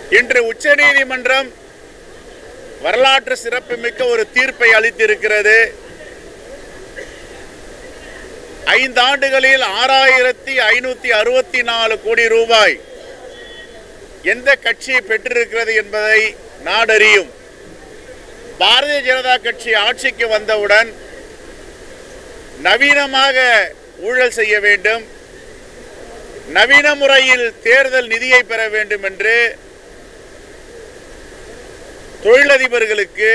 இன்று உச்சநீதிமன்றம் வரலாற்று சிறப்புமிக்க ஒரு தீர்ப்பை அளித்திருக்கிறது ஐந்து ஆண்டுகளில் ஆறாயிரத்தி ஐநூத்தி அறுபத்தி நாலு கோடி ரூபாய் எந்த கட்சி பெற்றிருக்கிறது என்பதை நாடறியும் பாரதிய ஜனதா கட்சி ஆட்சிக்கு வந்தவுடன் நவீனமாக ஊழல் செய்ய வேண்டும் நவீன முறையில் தேர்தல் நிதியை பெற வேண்டும் என்று தொழிலதிபர்களுக்கு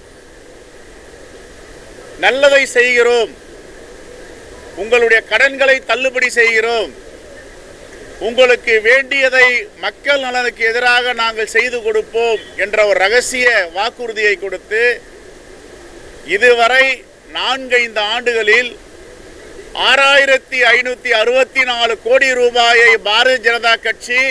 நல்லதை செய்கிறோம் உங்களுடைய கடன்களை தள்ளுபடி செய்கிறோம் உங்களுக்கு வேண்டியதை மக்கள் நலனுக்கு எதிராக நாங்கள் செய்து கொடுப்போம் என்ற ஒரு ரகசிய வாக்குறுதியை கொடுத்து இதுவரை நான்கைந்து ஆண்டுகளில் ஆறாயிரத்தி ஐநூத்தி அறுபத்தி நாலு கோடி ரூபாயை பாரதிய ஜனதா கட்சி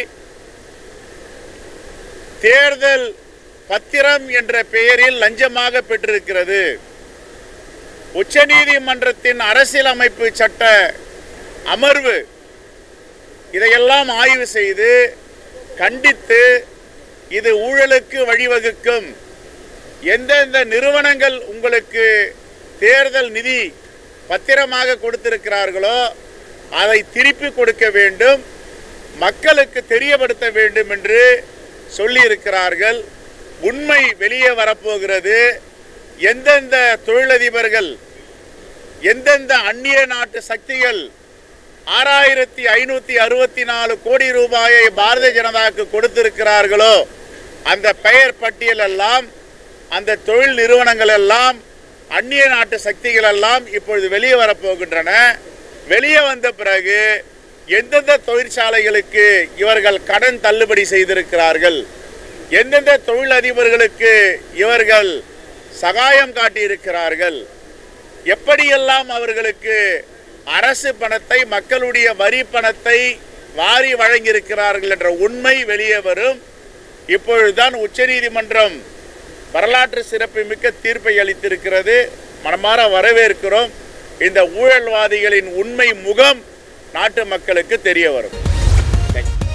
தேர்தல் பத்திரம் என்ற பெயரில் லஞ்சமாக பெற்றிருக்கிறது உச்சநீதிமன்றத்தின் அரசியலமைப்பு சட்ட அமர்வு இதையெல்லாம் ஆய்வு செய்து கண்டித்து இது ஊழலுக்கு வழிவகுக்கும் எந்தெந்த நிறுவனங்கள் உங்களுக்கு தேர்தல் நிதி பத்திரமாக கொடுத்திருக்கிறார்களோ அதை திருப்பி கொடுக்க வேண்டும் மக்களுக்கு தெரியப்படுத்த வேண்டும் என்று சொல்லியிருக்கிறார்கள் உண்மை வெளியே வரப்போகிறது எந்தெந்த தொழிலதிபர்கள் எந்தெந்த அந்நிய நாட்டு சக்திகள் ஆறாயிரத்தி ஐநூத்தி அறுபத்தி நாலு கோடி ரூபாயை பாரதிய ஜனதாவுக்கு கொடுத்திருக்கிறார்களோ அந்த பெயர் பட்டியல் எல்லாம் அந்த தொழில் நிறுவனங்கள் எல்லாம் அந்நிய நாட்டு சக்திகள் எல்லாம் இப்பொழுது வெளியே வரப்போகின்றன வெளியே வந்த பிறகு எந்தெந்த தொழிற்சாலைகளுக்கு இவர்கள் கடன் தள்ளுபடி செய்திருக்கிறார்கள் எந்தெந்த தொழிலதிபர்களுக்கு இவர்கள் சகாயம் காட்டியிருக்கிறார்கள் எப்படியெல்லாம் அவர்களுக்கு அரசு பணத்தை மக்களுடைய வரி பணத்தை வாரி வழங்கியிருக்கிறார்கள் என்ற உண்மை வெளியே வரும் இப்பொழுதுதான் உச்சநீதிமன்றம் வரலாற்று சிறப்புமிக்க தீர்ப்பை அளித்திருக்கிறது மனமாற வரவேற்கிறோம் இந்த ஊழல்வாதிகளின் உண்மை முகம் நாட்டு மக்களுக்கு தெரிய வரும் Thank you.